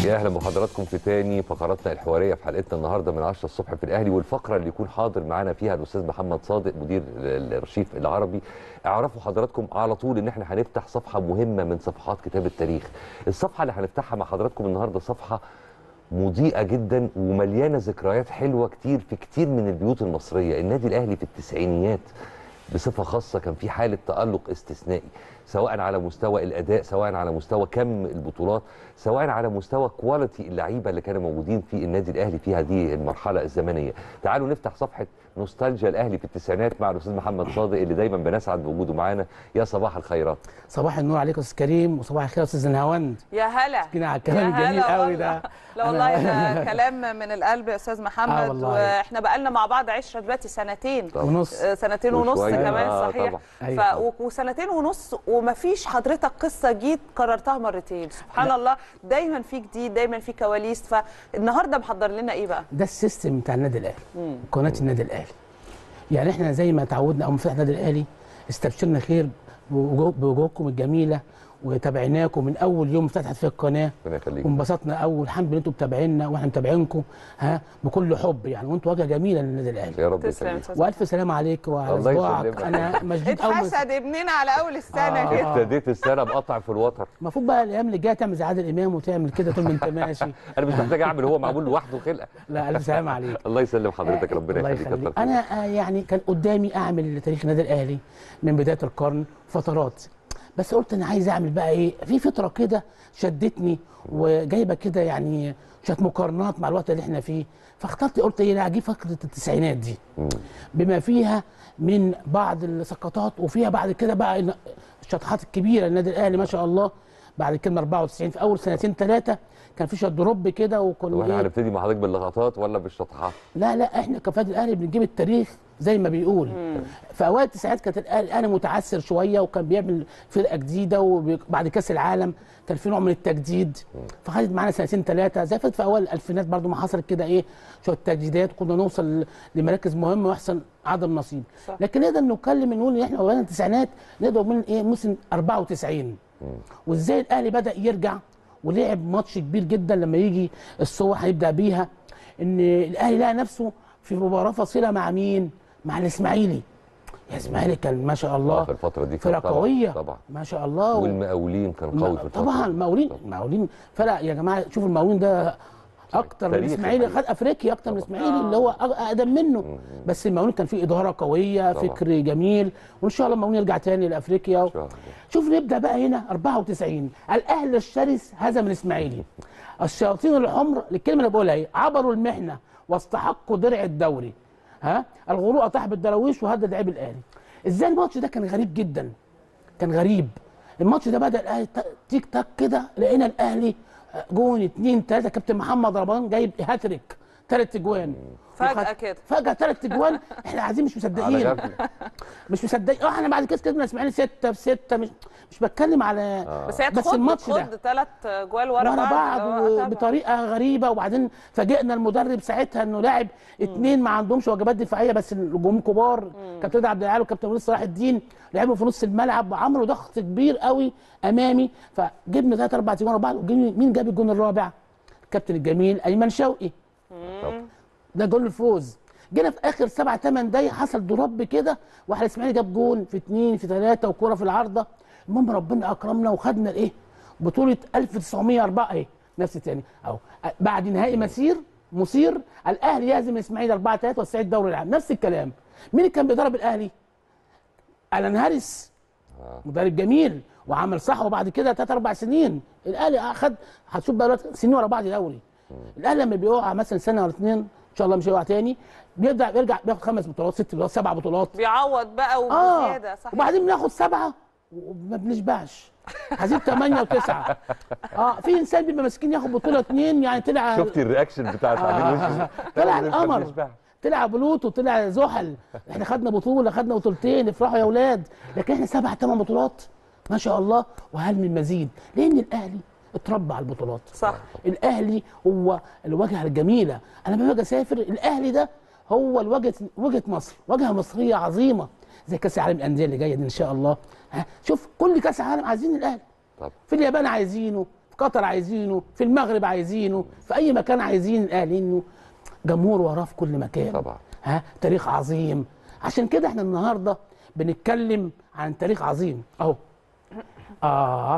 يا اهلا بحضراتكم في تاني فقراتنا الحواريه في حلقتنا النهارده من 10 الصبح في الاهلي والفقره اللي يكون حاضر معانا فيها الاستاذ محمد صادق مدير الارشيف العربي اعرفوا حضراتكم على طول ان احنا هنفتح صفحه مهمه من صفحات كتاب التاريخ الصفحه اللي هنفتحها مع حضراتكم النهارده صفحه مضيئه جدا ومليانه ذكريات حلوه كتير في كتير من البيوت المصريه النادي الاهلي في التسعينيات بصفه خاصه كان في حاله تالق استثنائي سواء على مستوى الاداء سواء على مستوى كم البطولات سواء على مستوى كواليتي اللعيبه اللي كانوا موجودين في النادي الاهلي في هذه المرحله الزمنيه تعالوا نفتح صفحه نوستالجيا الاهلي في التسعينات مع الاستاذ محمد صادق اللي دايما بنسعد بوجوده معانا يا صباح الخيرات صباح النور عليكم استاذ كريم وصباح الخير يا استاذ نهاوند يا هلا كده على الكلام يا هلا الجميل قوي والله. ده لا والله ده كلام من القلب يا استاذ محمد آه والله. واحنا بقالنا مع بعض عشره دلوقتي سنتين طبعا. ونص آه، سنتين ونص وشوية. كمان آه، صحيح طبعا. أيوة ف... طبعا. و- وسنتين ونص ومفيش حضرتك قصه جيت كررتها مرتين سبحان لا. الله دايما في جديد دايما في كواليس فالنهارده محضر لنا ايه بقى ده السيستم بتاع النادي الاهلي قناه النادي الاهلي يعني احنا زي ما تعودنا اول ما فتح النادي الاهلي استبشرنا خير بوجوه- بوجوهكم الجميله وتابعناكم من اول يوم فتحت فيه القناه ربنا يخليك وانبسطنا قوي الحمد لله انتوا متابعينا واحنا متابعينكم ها بكل حب يعني وانتوا واجهه جميله للنادي الاهلي يا رب تسلم يا يخليك استاذ والف سلام عليك وعلى الله صباعك يسلمك. انا مشدود قوي اتحسد ابننا على اول السنه آه. كده ابتديت السنه بقطع في الوتر المفروض بقى الايام اللي جايه تعمل زي عادل امام وتعمل كده طول ما انت ماشي انا مش محتاج اعمل هو معمول لوحده خلقه لا الف سلام عليك الله يسلم حضرتك آه، ربنا الله يخليك كتر يخليك خيرك. انا آه، يعني كان قدامي اعمل تاريخ النادي الاهلي من بدايه القرن فترات بس قلت انا عايز اعمل بقى ايه في فتره كده شدتني وجايبه كده يعني شويه مقارنات مع الوقت اللي احنا فيه فاخترت قلت ايه لا اجيب فقره التسعينات دي مم. بما فيها من بعض السقطات وفيها بعد كده بقى الن- الشطحات الكبيره للنادي الاهلي ما شاء الله بعد كده 94 في اول سنتين ثلاثه كان في شويه دروب كده طب وكنا احنا إيه هنبتدي مع حضرتك باللقطات ولا بالشطحات لا لا احنا كفايه الاهلي بنجيب التاريخ زي ما بيقول في اوائل التسعينات كانت الأهلي- الاهلي متعثر شويه وكان بيعمل فرقه جديده وبعد كاس العالم كان في نوع من التجديد فخدت معانا سنتين ثلاثه زي فات في اوائل الالفينات برضو ما حصلت كده ايه شويه تجديدات كنا نوصل لمراكز مهمه ويحصل عدم نصيب صح. لكن نقدر نتكلم نقول ان احنا اولا التسعينات نقدر من ايه موسم 94 وازاي الاهلي بدا يرجع ولعب ماتش كبير جدا لما يجي الصور هيبدا بيها ان الاهلي لقى نفسه في مباراه فاصله مع مين؟ مع الاسماعيلي يا اسماعيلي كان ما شاء آه، الله في الفتره دي كان فرقه طبعاً- قويه طبعا ما شاء الله و- والمقاولين كان قوي في الفتره طبعا دي. المقاولين طبعاً. المقاولين فرق يا جماعه شوفوا المقاولين ده اكتر من تاريخي الاسماعيلي الحقيقة. خد افريقيا اكتر من طبعاً. الاسماعيلي اللي هو أق- اقدم منه بس المقاولين كان فيه اداره قويه طبعاً. فكر جميل وان شاء الله المقاولين يرجع تاني لافريقيا إن شاء الله. شوف نبدا بقى هنا 94 الاهلي الشرس هزم الاسماعيلي الشياطين الحمر الكلمه اللي بقولها ايه عبروا المحنه واستحقوا درع الدوري ها الغروق طاح بالدراويش وهدد عيب الاهلي ازاي الماتش ده كان غريب جدا كان غريب الماتش ده بدا الاهلي تا- تيك تاك كده لقينا الاهلي آه، جون اتنين تلاته كابتن محمد رمضان جايب هاتريك ثلاث اجوان فجأة وخد- كده. فجاه ثلاث اجوان احنا قاعدين مش على مصدقين غفله مش مصدقين اه احنا بعد كده كسبنا اسماعيلي سته في سته مش مش بتكلم على بس هي بس تخض الماتش ده تخض ثلاث جوال ورا, ورا بعض اللي هو طبعاً. وبطريقه غريبه وبعدين فاجئنا المدرب ساعتها انه لاعب اتنين ما عندهمش وجبات دفاعيه بس الهجوم كبار كابتن عبد العال وكابتن وليد صلاح الدين لعبوا في نص الملعب وعملوا ضغط كبير قوي امامي فجبنا ثلاث اربع اجوان ورا بعض وجبنا- مين جاب الجون الرابع؟ الكابتن الجميل ايمن شوقي طبعاً. ده جول الفوز جينا في اخر سبع ثمان دقايق حصل دروب كده واحد الاسماعيلي جاب جون في اثنين في ثلاثه وكوره في العارضه المهم ربنا اكرمنا وخدنا الايه بطوله 1904 اهي نفس تاني اهو بعد نهائي مسير مثير الاهلي يهزم الاسماعيلي 4 3 ويستعيد الدوري العام نفس الكلام مين اللي كان بيضرب الاهلي؟ الان هاريس مدرب جميل وعمل صح وبعد كده ثلاث اربع سنين الاهلي اخد هتشوف بقى دلوقتي سنين ورا بعض دوري الاهلي لما بيقع مثلا سنه ولا اثنين ان شاء الله مش هيقع تاني بيرجع بيرجع بياخد خمس بطولات ست بطولات سبع بطولات بيعوض بقى اه وبزياده صحيح وبعدين بناخد سبعه وما بنشبعش عايزين ثمانيه وتسعه اه في انسان بيبقى مسكين ياخد بطوله اثنين يعني طلع شفتي الرياكشن بتاع تعبير وشه طلع ده القمر بيشبع. طلع بلوتو طلع زحل احنا خدنا بطوله خدنا بطولتين افرحوا يا اولاد لكن احنا سبع ثمان بطولات ما شاء الله وهل من مزيد لان الاهلي اتربى على البطولات صح الاهلي هو الواجهه الجميله انا لما باجي اسافر الاهلي ده هو الوجهه وجهه مصر واجهه مصريه عظيمه زي كاس العالم للانديه اللي جايه دي ان شاء الله ها شوف كل كاس عالم عايزين الاهلي طب في اليابان عايزينه في قطر عايزينه في المغرب عايزينه في اي مكان عايزين الاهلي انه جمهور وراه في كل مكان طبعا. ها تاريخ عظيم عشان كده احنا النهارده بنتكلم عن تاريخ عظيم اهو اه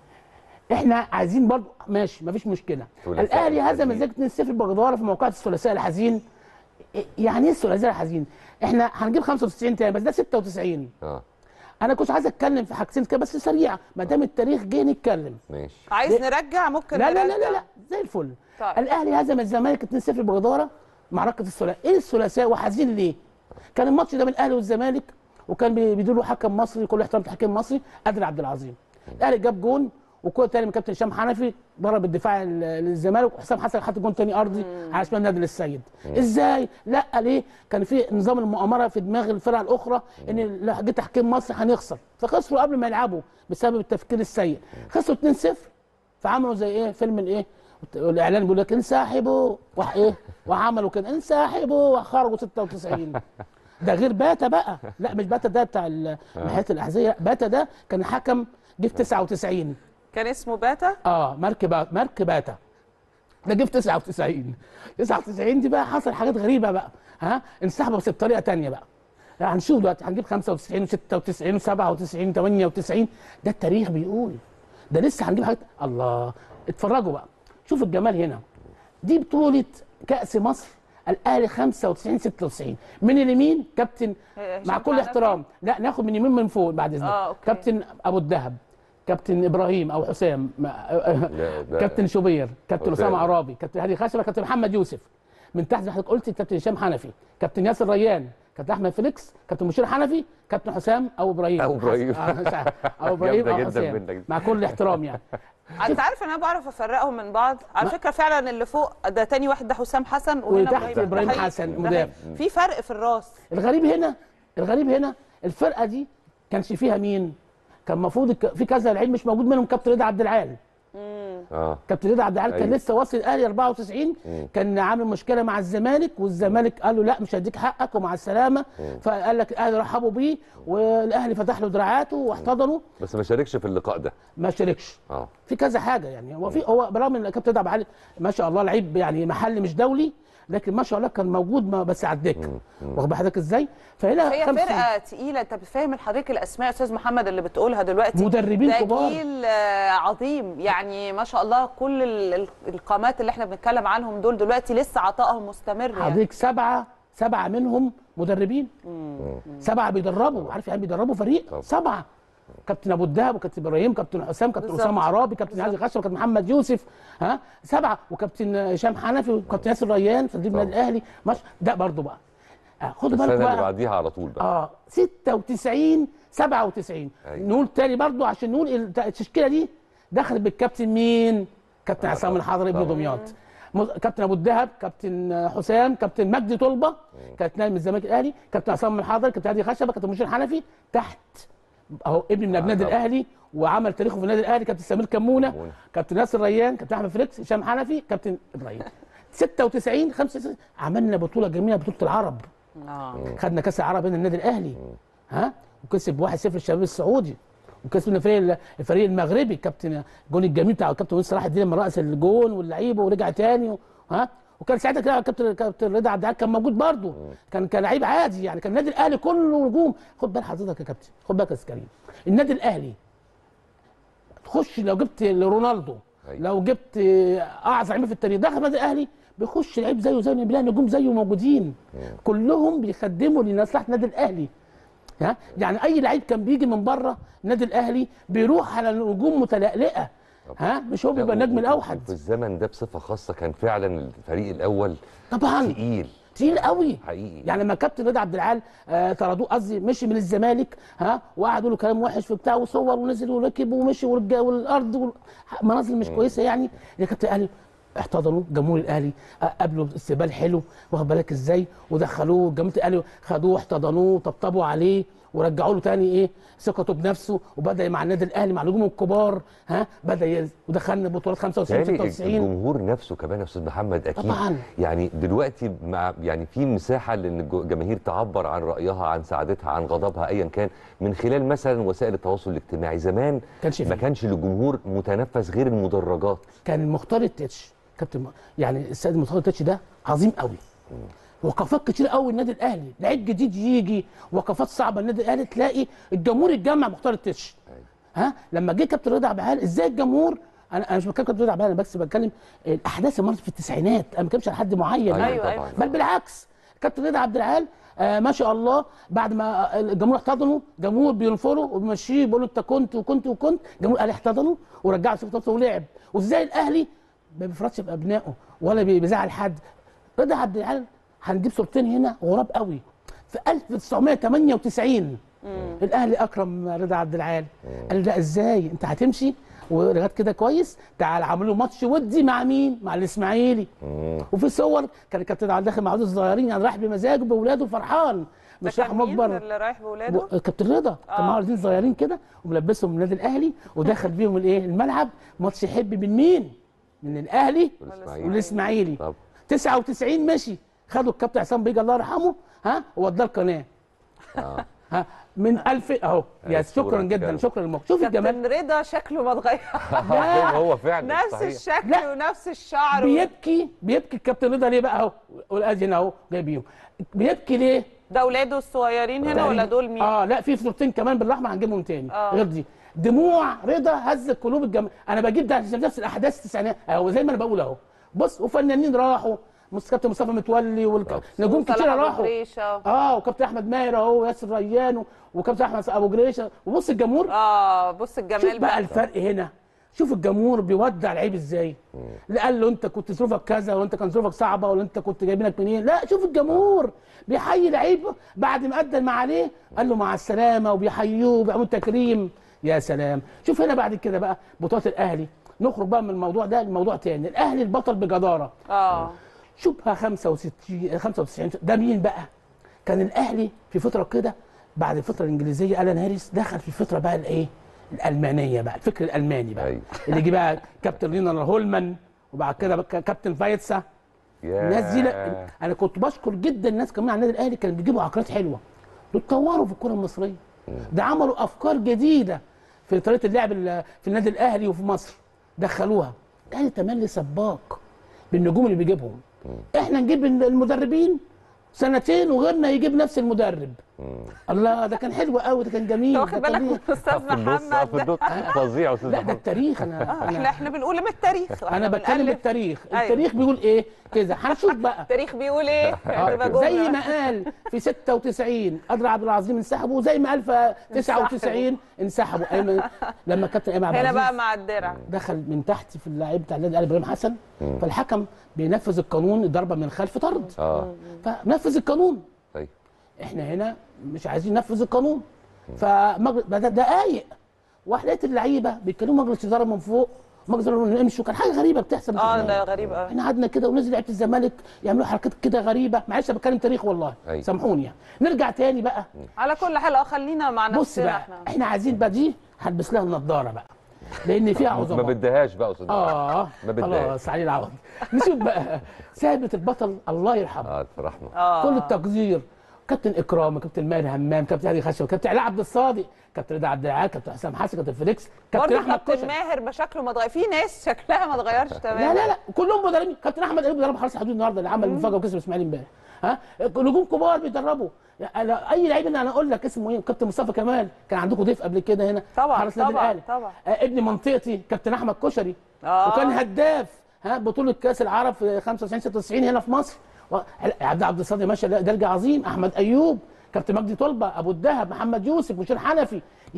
احنا عايزين برضو ماشي مفيش مشكله ثلاثاء الاهلي هزم الحزين. الزمالك 2-0 بجداره في موقعة الثلاثاء الحزين إيه- يعني ايه الثلاثاء الحزين احنا هنجيب 95 تاني بس ده 96 اه انا كنت عايز اتكلم في حاجتين كده بس سريع ما دام التاريخ جه نتكلم ماشي عايز ليه؟ نرجع ممكن لا لا لا نرجع. لا لا زي الفل طيب. الاهلي هزم الزمالك 2-0 بجداره معركه الثلاثاء ايه الثلاثاء وحزين ليه كان الماتش ده بين الاهلي والزمالك وكان بي- بيديروا حكم مصري كل احترام الحكم المصري قادر عبد العظيم الاهلي جاب جون وكوره تاني من كابتن هشام حنفي ضرب الدفاع ال- للزمالك وحسام حسن حط جون تاني ارضي على شمال نادي السيد ازاي لا ليه كان في نظام المؤامره في دماغ الفرق الاخرى ان لو جه تحكيم مصر هنخسر فخسروا قبل ما يلعبوا بسبب التفكير السيء خسروا 2-0 فعملوا زي ايه فيلم الايه الاعلان بيقول لك انسحبوا وح ايه وعملوا كده انسحبوا وخرجوا 96 ده غير باتا بقى لا مش باتا ده بتاع ال- ناحيه الاحذيه لا، باتا ده كان حكم جه في 99 كان اسمه باتا اه مارك با... مارك باتا ده جه في 99 99 دي بقى حصل حاجات غريبه بقى ها انسحبوا بس بطريقه تانية بقى يعني هنشوف دلوقتي هنجيب 95 و96 و97 98 ده التاريخ بيقول ده لسه هنجيب حاجات الله اتفرجوا بقى شوف الجمال هنا دي بطولة كأس مصر الأهلي 95 96 من اليمين كابتن هشام مع كل حنفي؟ احترام لا ناخد من يمين من فوق بعد اذنك آه، أوكي. كابتن أبو الدهب كابتن إبراهيم أو حسام ما- لا، ده- كابتن شوبير كابتن حسام. أسامة عرابي كابتن هادي خشبة كابتن محمد يوسف من تحت زي ما حضرتك قلت كابتن هشام حنفي كابتن ياسر ريان كابتن احمد فيليكس كابتن مشير حنفي كابتن حسام او ابراهيم أو إبراهيم. آه، مش عارف. او ابراهيم جامدة او جدا حسام منك. مع كل احترام يعني انت عارف ان انا بعرف افرقهم من بعض على فكره فعلا اللي فوق ده تاني واحد ده حسام حسن وهنا وتحت إبراهيم ده حقيقي. حسن ده مدافع. حقيقي. في فرق في الراس الغريب هنا الغريب هنا الفرقه دي كانش فيها مين؟ كان المفروض الك- في كذا لعيب مش موجود منهم كابتن رضا عبد العال اه كابتن رضا عبد العال كان أيوة. لسه واصل الاهلي 94 كان عامل مشكله مع الزمالك والزمالك قال له لا مش هديك حقك ومع السلامه فقال لك الاهلي رحبوا بيه والاهلي فتح له دراعاته واحتضنه بس ما شاركش في اللقاء ده ما شاركش اه في كذا حاجه يعني هو في هو برغم ان كابتن رضا عبد العال ما شاء الله لعيب يعني محلي مش دولي لكن ما شاء الله كان موجود ما بس على الدكه واخد بال حضرتك ازاي؟ فهنا هي خمسة- فرقه تقيله انت بتفهم حضرتك الاسماء يا استاذ محمد اللي بتقولها دلوقتي مدربين ده كبار. جيل آه، عظيم يعني ما شاء الله كل ال- ال- القامات اللي احنا بنتكلم عنهم دول دلوقتي لسه عطائهم مستمر يعني حضرتك سبعه سبعه منهم مدربين سبعه بيدربوا عارف يعني بيدربوا فريق طبعا. سبعه كابتن ابو الدهب وكابتن ابراهيم كابتن حسام كابتن بالظبط. اسامه عرابي كابتن علي خشب كابتن محمد يوسف ها سبعه وكابتن هشام حنفي وكابتن ياسر ريان في تدريب طبعا. النادي الاهلي مش ده برضو بقى آه، خدوا السنه بالكم اللي بقى بعديها على طول بقى اه 96 97 أيوة. نقول تاني برضو عشان نقول الت- التشكيله دي دخلت بالكابتن مين؟ كابتن عصام طبعا. الحضري ابن طبعا. دمياط مز- كابتن ابو الدهب كابتن حسام كابتن مجدي طلبه كابتن نايم الزمالك الاهلي كابتن عصام الحضري كابتن هادي خشبه كابتن مشير حنفي تحت اهو ابن من ابناء النادي طبعا. الاهلي وعمل تاريخه في النادي الاهلي كابتن سمير كمونه كمونة. كابتن ياسر ريان كابتن احمد فليكس هشام حنفي كابتن ابراهيم 96 95 عملنا بطوله جميله بطوله العرب اه خدنا كاس العرب هنا النادي الاهلي ها وكسب 1-0 الشباب السعودي وكسبنا فريق الفريق المغربي كابتن الجون الجميل بتاع كابتن ويس صلاح الدين لما رأس الجون واللعيبه ورجع تاني و... ها وكان ساعتها كده كابتن كابتن رضا عبد العال كان موجود برضه كان كان لعيب عادي يعني كان النادي الاهلي كله نجوم خد بال حضرتك يا كابتن خد بالك يا أستاذ كريم النادي الاهلي تخش لو جبت رونالدو أيوة. لو جبت اعظم لعيب في التاريخ دخل النادي الاهلي بيخش لعيب زيه زي بيلاقي نجوم زيه موجودين كلهم بيخدموا لمصلحه النادي الاهلي ها يعني اي لعيب كان بيجي من بره النادي الاهلي بيروح على نجوم متلألئه ها مش هو بيبقى لا، النجم و- و- الاوحد في الزمن ده بصفه خاصه كان فعلا الفريق الاول طبعا تقيل تقيل قوي حقيقي. يعني لما كابتن رضا عبد العال آه طردوه قصدي مشي من الزمالك ها وقعدوا له كلام وحش في بتاع وصور ونزل وركب ومشي والج- والارض وال- مناظر مش كويسه يعني يا كابتن الاهلي احتضنوا جمهور الاهلي آه، قابلوا استقبال حلو واخد بالك ازاي ودخلوه جماهير الاهلي خدوه احتضنوه طبطبوا عليه ورجعوا له تاني ايه ثقته بنفسه وبدا مع النادي الاهلي مع النجوم الكبار ها بدا ي- ودخلنا بطولات 95 تهيألي 96 الجمهور نفسه كمان يا استاذ محمد اكيد طبعاً. يعني دلوقتي مع يعني في مساحه لان الج- الجماهير تعبر عن رايها عن سعادتها عن غضبها ايا كان من خلال مثلا وسائل التواصل الاجتماعي زمان كانش ما فيه. كانش للجمهور متنفس غير المدرجات كان المختار التتش كابتن م- يعني السيد المختار التتش ده عظيم قوي وقفات كتير قوي النادي الاهلي لعيب جديد يجي وقفات صعبه النادي الاهلي تلاقي الجمهور اتجمع مختار التتش ها لما جه كابتن رضا عبد العال ازاي الجمهور انا انا مش بتكلم كابتن رضا عبد العال انا بس بتكلم الاحداث اللي مرت في التسعينات انا ما بتكلمش على حد معين أيوة أيوة، طبعا بل بالعكس كابتن رضا عبد العال آه ما شاء الله بعد ما الجمهور احتضنه جمهور بينفره وبيمشيه بيقول له انت كنت وكنت وكنت جمهور الاهلي احتضنه ورجعه صفته ولعب وازاي الاهلي ما بيفرطش بابنائه ولا بي- بيزعل حد رضا عبد العال هنجيب صورتين هنا غراب قوي في 1998 الاهلي اكرم رضا عبد العال قال لا ازاي انت هتمشي ورجعت كده كويس تعال عملوا ماتش ودي مع مين مع الاسماعيلي وفي صور كان كابتن عبد داخل مع عود الصغيرين يعني راح بمزاجه باولاده فرحان ده مش راح كان مين مجبر اللي رايح بولاده و- كابتن رضا كان معاه ولدين صغيرين كده وملبسهم من النادي الاهلي ودخل بيهم الايه الملعب ماتش يحب من مين من الاهلي والإسماعيلي. والاسماعيلي طب 99 مشي خدوا الكابتن عصام بيجي الله يرحمه ها ووداه القناه آه. ها من 2000 اهو يا الصورة شكرا جدا كده. شكرا للموقف شوف الجمال كابتن رضا شكله ما اتغير لا. هو فعلا نفس صحيح. الشكل لا. ونفس الشعر بيبكي بيبكي الكابتن رضا ليه بقى اهو والادي هنا اهو جايبيهم بيبكي ليه ده اولاده الصغيرين هنا ولا دول مين؟ اه لا في صورتين كمان بالاحمر هنجيبهم تاني آه. غير دي دموع رضا هزت قلوب الجماهير انا بجيب ده عشان نفس الاحداث التسعينات اهو زي ما انا بقول اهو بص وفنانين راحوا مس- كابتن مصطفى متولي ونجوم وصلاح كتير أبو راحوا جريشة. اه وكابتن احمد ماهر اهو وياسر ريان و- وكابتن احمد ابو جريشه وبص الجمهور اه بص شوف الجمال بقى بقى الفرق هنا شوف الجمهور بيودع العيب ازاي لا قال له انت كنت ظروفك كذا وانت كان ظروفك صعبه ولا انت كنت جايبينك منين لا شوف الجمهور بيحيي لعيب بعد ما قدم ما عليه قال له مع السلامه وبيحيوه وبيعملوا تكريم يا سلام شوف هنا بعد كده بقى بطولات الاهلي نخرج بقى من الموضوع ده لموضوع تاني الاهلي البطل بجداره اه شبهه 65 95 ده مين بقى؟ كان الاهلي في فتره كده بعد الفتره الانجليزيه الان هاريس دخل في الفتره بقى الايه؟ الالمانيه بقى الفكر الالماني بقى أيوة. اللي جه بقى كابتن رينار هولمان وبعد كده بقى كابتن فايتسا يا الناس دي لا انا كنت بشكر جدا الناس كمان على النادي الاهلي كانوا بيجيبوا عقليات حلوه دول طوروا في الكره المصريه ده عملوا افكار جديده في طريقه اللعب ال- في النادي الاهلي وفي مصر دخلوها الاهلي تملي سباق بالنجوم اللي بيجيبهم احنا نجيب المدربين سنتين وغيرنا يجيب نفس المدرب الله ده كان حلو قوي ده كان جميل انت واخد ده كان بالك من ليه- استاذ في النص آه، في محمد النص فظيع يا استاذ لا ده محمد التاريخ انا احنا انا, احنا بنقول من التاريخ أنا إحنا بتكلم بنألف. التاريخ أيوة. التاريخ بيقول ايه كده هنشوف بقى التاريخ بيقول ايه؟ تبقى زي جملة. ما قال في 96 قدر عبد العظيم انسحبوا زي ما قال في 99 انسحبوا أيمن لما كابتن ايمن عبد هنا العزيز بقى مع الدرع دخل من تحت في اللعيب بتاع النادي الاهلي ابراهيم حسن فالحكم بينفذ القانون ضربه من الخلف طرد اه فنفذ القانون طيب احنا هنا مش عايزين ننفذ القانون فمجلس بعد دقايق واحد لقيت اللعيبه بيتكلموا مجلس اداره من فوق مجلس اداره امشوا كان حاجه غريبه بتحصل اه ده غريب قوي احنا قعدنا كده ونزل لعيبه الزمالك يعملوا حركات كده غريبه معلش أنا بتكلم تاريخ والله أيوة. سامحوني يعني نرجع تاني بقى على كل حال اه خلينا مع بص نفسنا بقى احنا احنا عايزين بقى دي هلبس لها النضاره بقى لان فيها ما عظماء بدهاش بقى يا استاذ محمد. اه ما بدهاش خلاص علي العوض نشوف بقى ثابت البطل الله يرحمه اه رحمه اه كل التقدير كابتن اكرام كابتن ماهر همام كابتن هادي خشب كابتن علاء عبد الصادق كابتن رضا عبد العال كابتن حسام حسن كابتن فيليكس كابتن برضه احمد كابتن كشري ماهر بشكله ما اتغير في ناس شكلها ما اتغيرش تماما لا لا لا كلهم مدربين كابتن احمد ايوب بيدرب حرس الحدود النهارده اللي عمل مفاجاه وكسب اسماعيلي امبارح ها نجوم كبار بيدربوا يعني أنا- اي لعيب انا اقول لك اسمه ايه كابتن مصطفى كمال كان عندكم ضيف قبل كده هنا طبعاً، حرس النادي طبعاً، الاهلي طبعاً. آه ابن منطقتي كابتن احمد كشري آه. وكان هداف ها بطوله كاس العرب في 95 96 هنا في مصر و- عبد عبد الصادق ماشي دلجة عظيم احمد ايوب كابتن مجدي طلبه ابو الدهب محمد يوسف مشير حنفي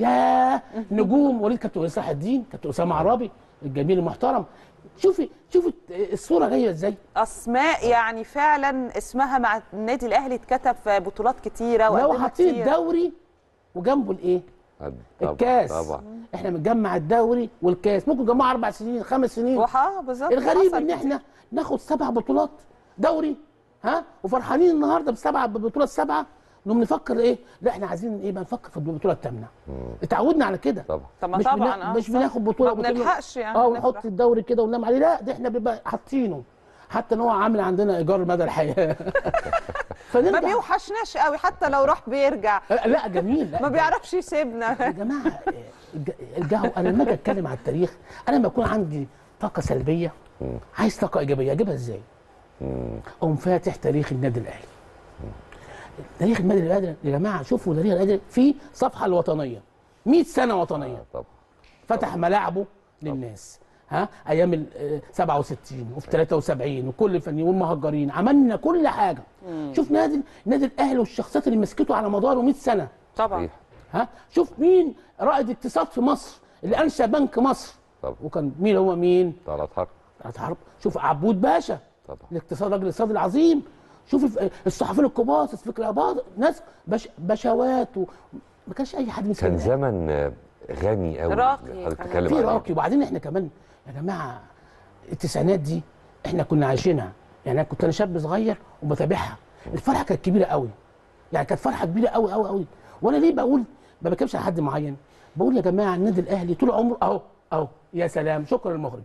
يا نجوم وليد كابتن وليد صلاح الدين كابتن اسامه عرابي الجميل المحترم شوفي شوفي الصوره جايه ازاي اسماء يعني فعلا اسمها مع النادي الاهلي اتكتب في بطولات كتيره لو وقدمها حاطين كتير الدوري وجنبه الايه طبعاً، الكاس طبعا احنا بنجمع الدوري والكاس ممكن نجمعه اربع سنين خمس سنين وحا بالظبط الغريب حصل ان كتير. احنا ناخد سبع بطولات دوري ها وفرحانين النهارده بسبعه بالبطوله السبعه نقوم نفكر ايه لا احنا عايزين ايه بقى نفكر في البطوله الثامنه اتعودنا على كده طبعا طب ما مش طبعا بنا... اه مش صح. بناخد بطوله ما بطولة- بنلحقش يعني اه نفرح. ونحط الدوري كده وننام عليه لا ده احنا بيبقى حاطينه حتى ان هو عامل عندنا ايجار مدى الحياه ما فنرجع بيوحشناش قوي حتى لو راح بيرجع آه، لا جميل لا ما بيعرفش يسيبنا يا جماعه آه، الج- الجو انا لما اجي اتكلم على التاريخ انا لما يكون عندي طاقه سلبيه عايز طاقه ايجابيه اجيبها ازاي؟ اقوم فاتح تاريخ النادي الاهلي تاريخ النادي الاهلي يا جماعه شوفوا تاريخ النادي في صفحه الوطنيه 100 سنه وطنيه آه، طبعا فتح ملاعبه للناس ها ايام ال آه، 67 وفي 73 وكل الفنيين والمهجرين عملنا كل حاجه شوف نادي النادي الاهلي والشخصيات اللي مسكته على مداره 100 سنه طبعا صحيح ها شوف مين رائد اقتصاد في مصر اللي انشا بنك مصر طبعا وكان مين هو مين طلعت حرب طلعت حرب شوف عبود باشا طبعا الاقتصاد راجل الاقتصاد العظيم شوف الف- الصحفيين الكبار فكرة اباض ناس بش بشوات و... ما كانش اي حد مسك كان الأهلي. زمن آه، غني قوي راقي حضرتك كمان. بتتكلم في عليه. راقي وبعدين احنا كمان يا جماعه التسعينات دي احنا كنا عايشينها يعني انا كنت انا شاب صغير وبتابعها الفرحه كانت كبيره قوي يعني كانت فرحه كبيره قوي قوي قوي وانا ليه بقول ما بكلمش على حد معين بقول يا جماعه النادي الاهلي طول عمره اهو اهو يا سلام شكرا للمخرج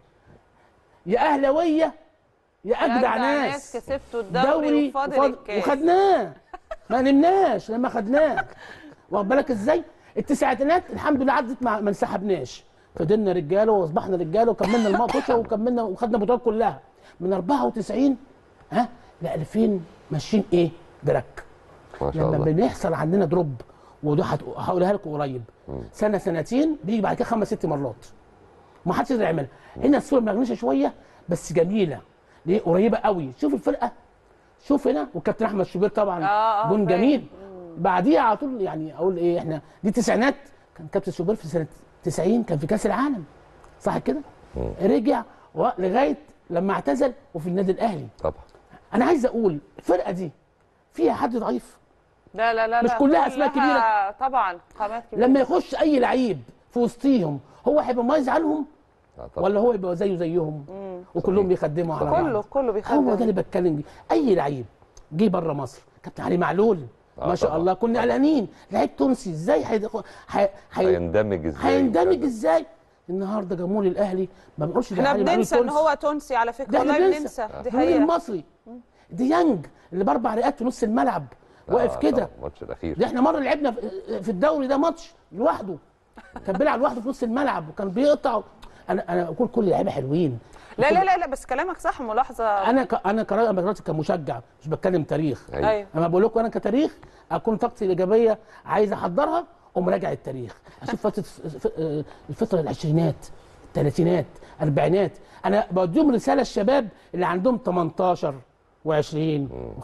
يا اهلاويه يا اجدع ناس كسبتوا الدوري وفاضل وفاضل- الكاس وخدناه ما نمناش لما خدناه واخد بالك ازاي التسعينات الحمد لله عدت ما ما انسحبناش فضلنا رجاله واصبحنا رجاله وكملنا المطوشه وكملنا وخدنا البطولات كلها من 94 ها ل 2000 ماشيين ايه برك ما شاء لما الله بنحصل عندنا دروب وده هت- هقولها لكم قريب سنه سنتين بيجي بعد كده خمس ست مرات ما حدش يقدر يعملها هنا الصوره مغنشه شويه بس جميله ليه قريبه قوي شوف الفرقه شوف هنا والكابتن احمد شوبير طبعا آه، آه، جون فاهم. جميل بعديها على طول يعني اقول ايه احنا دي تسعينات كان كابتن شوبير في سنه 90 كان في كاس العالم صح كده رجع و- لغايه لما اعتزل وفي النادي الاهلي طبعا انا عايز اقول الفرقه دي فيها حد ضعيف لا لا لا مش لا، كلها أسماء كبيرة؟ طبعا قامات كبيره لما يخش اي لعيب في وسطيهم هو هيبقى مميز عنهم آه، طبعا ولا هو يبقى زيه زيهم وكلهم صحيح. بيخدموا على بعض كله كله هو ده بيخدم اللي بتكلم بيه اي لعيب جه بره مصر كابتن علي معلول آه ما شاء طبعا. الله كنا قلقانين لعيب تونسي ازاي هيدخل هي... هي... هيندمج ازاي هيندمج وكذا. ازاي النهارده جمهور الاهلي ما بنقولش ده احنا علي معلول بننسى ان تونسي. هو تونسي على فكره ده احنا والله بننسى بننسى دي جمهور حقيقه المصري ديانج اللي باربع رئات في نص الملعب واقف آه، كده طبعا، الماتش الاخير ده احنا مره لعبنا في- في الدوري ده ماتش لوحده كان بيلعب لوحده في نص الملعب وكان بيقطع انا انا بقول كل لعيبه حلوين لا لا لا لا بس كلامك صح ملاحظه انا ك... انا كراجل أنا دلوقتي كمشجع مش بتكلم تاريخ أيوة. ايوه انا بقول لكم انا كتاريخ اكون طاقتي الايجابيه عايز احضرها اقوم راجع التاريخ اشوف فتره ف- الفتره العشرينات الثلاثينات الاربعينات انا بديهم رساله الشباب اللي عندهم 18 و20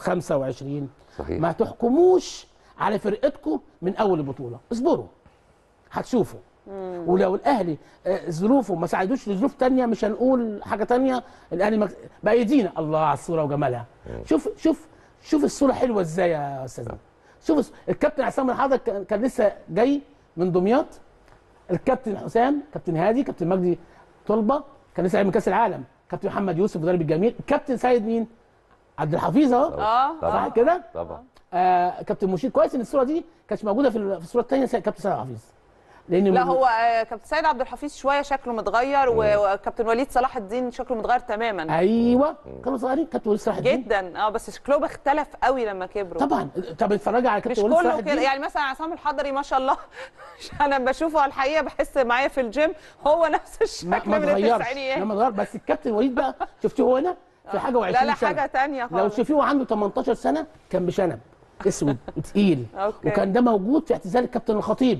و25 صحيح ما تحكموش على فرقتكم من اول البطوله اصبروا هتشوفوا ولو الاهلي آه، ظروفه ما ساعدوش لظروف تانية مش هنقول حاجه تانية الاهلي مك... بقى يدينا الله على الصوره وجمالها شوف شوف شوف الصوره حلوه ازاي يا استاذ شوف الص- الكابتن عصام الحضر كان كان لسه جاي من دمياط الكابتن حسام كابتن هادي كابتن مجدي طلبه كان لسه جاي من كاس العالم كابتن محمد يوسف مدرب الجميل الكابتن سيد مين عبد الحفيظ اهو اه طبعا. صح كده طبعا آه كابتن مشير كويس ان الصوره دي كانتش موجوده في ال- في الصوره الثانيه كابتن سيد حفيظ لان لا من- هو آه، كابتن سيد عبد الحفيظ شويه شكله متغير و- وكابتن وليد صلاح الدين شكله متغير تماما ايوه كانوا صغيرين كابتن وليد صلاح الدين جدا اه بس شكلهم اختلف قوي لما كبروا طبعا طب اتفرجي على مش كابتن وليد صلاح كله كده الدين يعني مثلا عصام الحضري ما شاء الله انا بشوفه على الحقيقه بحس معايا في الجيم هو نفس ما الشكل ما من اتغيرش التسعينيات لا ما اتغير بس الكابتن وليد بقى شفتيه هو هنا في حاجه و20 لا لا سنه حاجه تانية لو خالص شفتيه وعنده 18 سنه كان بشنب اسود وتقيل أوكي. وكان ده موجود في اعتزال الكابتن الخطيب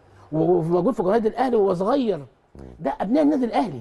وموجود في النادي الاهلي وهو صغير ده ابناء النادي الاهلي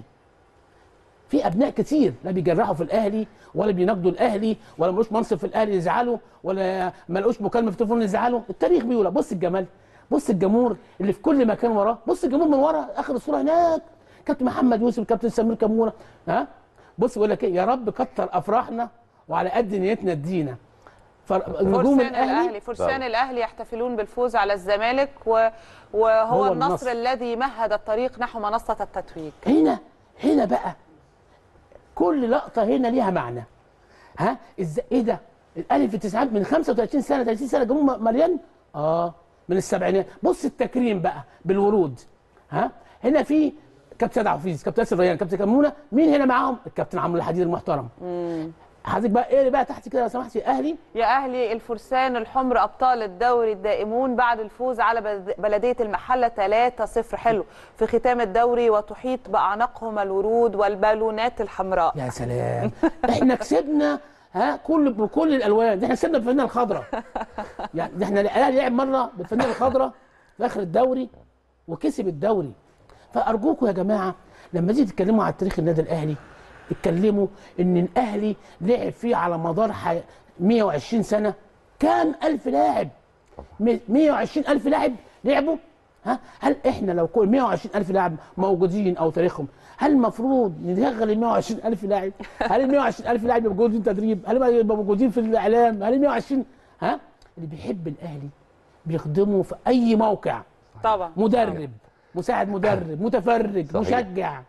في ابناء كتير لا بيجرحوا في الاهلي ولا بيناقضوا الاهلي ولا ملوش منصب في الاهلي يزعلوا ولا ما لقوش مكالمه في التليفون يزعلوا التاريخ بيقول بص الجمال بص الجمهور اللي في كل مكان وراه بص الجمهور من ورا اخر الصوره هناك كابتن محمد يوسف كابتن سمير كمونه ها بص بيقول لك ايه يا رب كتر افراحنا وعلى قد نيتنا ادينا فنجوم فرسان الاهلي الاهلي فرسان طبعا. الاهلي يحتفلون بالفوز على الزمالك و... وهو هو النصر النصر. الذي مهد الطريق نحو منصه التتويج هنا هنا بقى كل لقطه هنا ليها معنى ها ازاي ايه ده الاهلي في التسعينات من 35 سنه 30 سنه جابوه مليان اه من السبعينات بص التكريم بقى بالورود ها هنا في كابتن سيد حفيظ كابتن ياسر ريان كابتن كمونه مين هنا معاهم الكابتن عمرو الحديد المحترم حضرتك بقى ايه اللي بقى تحت كده لو سمحت يا اهلي يا اهلي الفرسان الحمر ابطال الدوري الدائمون بعد الفوز على بلد- بلديه المحله 3-0 حلو في ختام الدوري وتحيط باعناقهم الورود والبالونات الحمراء يا سلام احنا كسبنا ها كل بكل الالوان ده احنا كسبنا بالفانيله الخضراء يعني ده احنا الاهلي لعب مره بالفانيله الخضراء في اخر الدوري وكسب الدوري فارجوكم يا جماعه لما تيجي تتكلموا على تاريخ النادي الاهلي اتكلموا ان الاهلي لعب فيه على مدار حي... 120 سنه كام الف لاعب م- 120 الف لاعب لعبوا ها هل احنا لو كل 120 الف لاعب موجودين او تاريخهم هل المفروض نشغل ال 120 الف لاعب هل ال 120 الف لاعب يبقوا موجودين تدريب هل يبقوا موجودين في الاعلام هل ال 120 ها اللي بيحب الاهلي بيخدمه في اي موقع طبعا مدرب مساعد مدرب متفرج صحيح. مشجع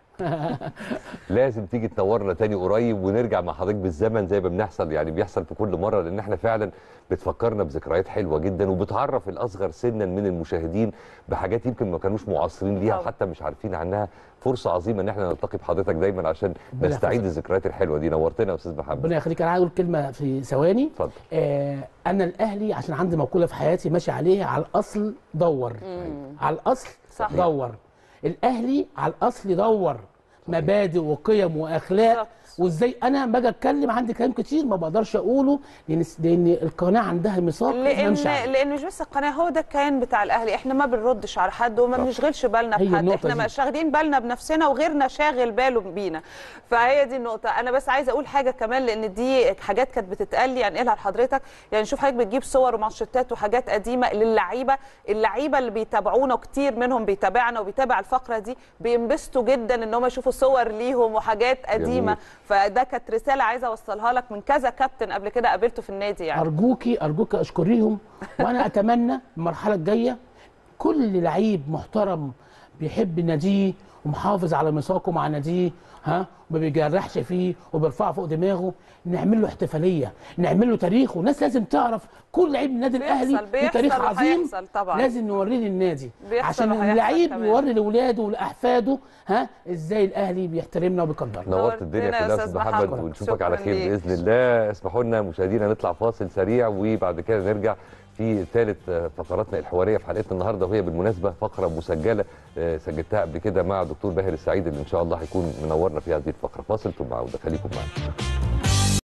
لازم تيجي تنورنا تاني قريب ونرجع مع حضرتك بالزمن زي ما بنحصل يعني بيحصل في كل مره لان احنا فعلا بتفكرنا بذكريات حلوه جدا وبتعرف الاصغر سنا من المشاهدين بحاجات يمكن ما كانوش معاصرين ليها طبعا. حتى مش عارفين عنها فرصه عظيمه ان احنا نلتقي بحضرتك دايما عشان ربنا نستعيد يحفظك. الذكريات الحلوه دي نورتنا يا استاذ محمد ربنا يخليك انا عايز اقول كلمه في ثواني اتفضل آه انا الاهلي عشان عندي مقوله في حياتي ماشي عليها على الاصل دور على الاصل صح. دور الاهلي على الاصل دور مبادئ وقيم واخلاق بالظبط. وازاي انا باجي اتكلم عندي كلام كتير ما بقدرش اقوله لان لان القناه عندها ميثاق لان نمشي عليه. لان مش بس القناه هو ده الكيان بتاع الاهلي احنا ما بنردش على حد وما صح. بنشغلش بالنا هي بحد النقطة احنا دي. مش شاغلين بالنا بنفسنا وغيرنا شاغل باله بينا فهي دي النقطه انا بس عايزه اقول حاجه كمان لان دي حاجات كانت بتتقال لي يعني لحضرتك يعني شوف حضرتك بتجيب صور ومانشيتات وحاجات قديمه للعيبه اللعيبه اللي بيتابعونا وكتير منهم بيتابعنا وبيتابع الفقره دي بينبسطوا جدا ان هم يشوفوا صور ليهم وحاجات قديمه جميل. فده كانت رساله عايزه اوصلها لك من كذا كابتن قبل كده قابلته في النادي يعني ارجوكي ارجوكي اشكريهم وانا اتمنى المرحله الجايه كل لعيب محترم بيحب ناديه ومحافظ على ميثاقه مع ناديه ها وما بيجرحش فيه وبيرفعه فوق دماغه نعمل له احتفاليه نعمل له تاريخه الناس لازم تعرف كل لعيب من النادي الاهلي بيحصل- له تاريخ بيحصل عظيم وهيحصل طبعا. لازم نوريه للنادي بيحصل عشان وهيحصل اللعيب كمان. يوري لاولاده ولاحفاده ها ازاي الاهلي بيحترمنا وبيقدرنا نورت الدنيا نورتنا يا كلها يا أستاذ استاذ محمد محمد. ونشوفك على شكراً خير ليك. باذن الله اسمحوا لنا مشاهدينا نطلع فاصل سريع وبعد كده نرجع في ثالث فقراتنا الحواريه في حلقتنا النهارده وهي بالمناسبه فقره مسجله آه، سجلتها قبل كده مع دكتور باهر السعيد اللي ان شاء الله هيكون منورنا في هذه الفقره فاصل ثم عوده خليكم معنا